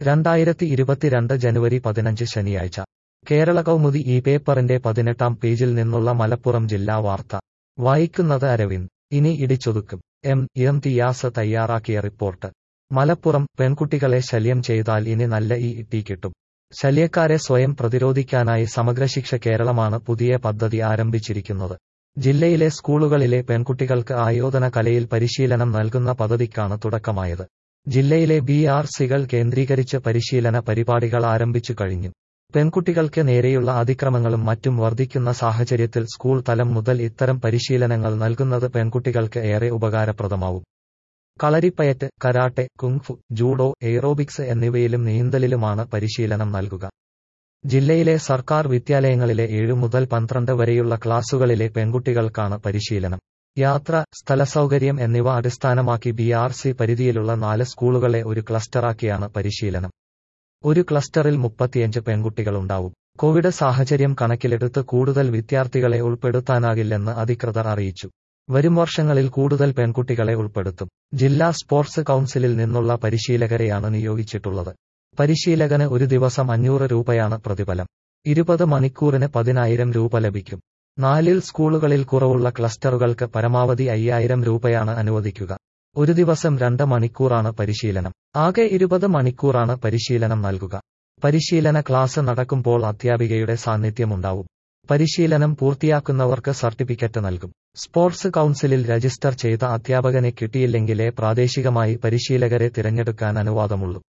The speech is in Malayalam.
രണ്ടായിരത്തി ഇരുപത്തിരണ്ട് ജനുവരി പതിനഞ്ച് ശനിയാഴ്ച കേരള കൗമുദി ഈ പേപ്പറിന്റെ പതിനെട്ടാം പേജിൽ നിന്നുള്ള മലപ്പുറം ജില്ലാ വാർത്ത വായിക്കുന്നത് അരവിന്ദ് ഇനി ഇടിച്ചൊതുക്കും എം എം തിയാസ് തയ്യാറാക്കിയ റിപ്പോർട്ട് മലപ്പുറം പെൺകുട്ടികളെ ശല്യം ചെയ്താൽ ഇനി നല്ല ഈ ഇട്ടി കിട്ടും ശല്യക്കാരെ സ്വയം പ്രതിരോധിക്കാനായി സമഗ്രശിക്ഷ കേരളമാണ് പുതിയ പദ്ധതി ആരംഭിച്ചിരിക്കുന്നത് ജില്ലയിലെ സ്കൂളുകളിലെ പെൺകുട്ടികൾക്ക് ആയോധന കലയിൽ പരിശീലനം നൽകുന്ന പദ്ധതിക്കാണ് തുടക്കമായത് ജില്ലയിലെ ബി ആർ സികൾ കേന്ദ്രീകരിച്ച് പരിശീലന പരിപാടികൾ ആരംഭിച്ചു കഴിഞ്ഞു പെൺകുട്ടികൾക്ക് നേരെയുള്ള അതിക്രമങ്ങളും മറ്റും വർദ്ധിക്കുന്ന സാഹചര്യത്തിൽ സ്കൂൾ തലം മുതൽ ഇത്തരം പരിശീലനങ്ങൾ നൽകുന്നത് പെൺകുട്ടികൾക്ക് ഏറെ ഉപകാരപ്രദമാവും kalaripayattu karate kung fu judo aerobics എന്നിവയിലും നീന്തലിലുമാണ് പരിശീലനം നൽകുക ജില്ലയിലെ സർക്കാർ വിദ്യാലയങ്ങളിലെ ഏഴു മുതൽ പന്ത്രണ്ട് വരെയുള്ള ക്ലാസുകളിലെ പെൺകുട്ടികൾക്കാണ് പരിശീലനം യാത്ര സ്ഥലസൗകര്യം എന്നിവ അടിസ്ഥാനമാക്കി ബി ആർ സി പരിധിയിലുള്ള നാല് സ്കൂളുകളെ ഒരു ക്ലസ്റ്ററാക്കിയാണ് പരിശീലനം ഒരു ക്ലസ്റ്ററിൽ മുപ്പത്തിയഞ്ച് പെൺകുട്ടികളുണ്ടാവും കോവിഡ് സാഹചര്യം കണക്കിലെടുത്ത് കൂടുതൽ വിദ്യാർത്ഥികളെ ഉൾപ്പെടുത്താനാകില്ലെന്ന് അധികൃതർ അറിയിച്ചു വരും വർഷങ്ങളിൽ കൂടുതൽ പെൺകുട്ടികളെ ഉൾപ്പെടുത്തും ജില്ലാ സ്പോർട്സ് കൌൺസിലിൽ നിന്നുള്ള പരിശീലകരെയാണ് നിയോഗിച്ചിട്ടുള്ളത് പരിശീലകന് ഒരു ദിവസം അഞ്ഞൂറ് രൂപയാണ് പ്രതിഫലം ഇരുപത് മണിക്കൂറിന് പതിനായിരം രൂപ ലഭിക്കും നാലിൽ സ്കൂളുകളിൽ കുറവുള്ള ക്ലസ്റ്ററുകൾക്ക് പരമാവധി അയ്യായിരം രൂപയാണ് അനുവദിക്കുക ഒരു ദിവസം രണ്ട് മണിക്കൂറാണ് പരിശീലനം ആകെ ഇരുപത് മണിക്കൂറാണ് പരിശീലനം നൽകുക പരിശീലന ക്ലാസ് നടക്കുമ്പോൾ അധ്യാപികയുടെ സാന്നിധ്യമുണ്ടാവും പരിശീലനം പൂർത്തിയാക്കുന്നവർക്ക് സർട്ടിഫിക്കറ്റ് നൽകും സ്പോർട്സ് കൌൺസിലിൽ രജിസ്റ്റർ ചെയ്ത അധ്യാപകനെ കിട്ടിയില്ലെങ്കിലേ പ്രാദേശികമായി പരിശീലകരെ തിരഞ്ഞെടുക്കാൻ അനുവാദമുള്ളൂ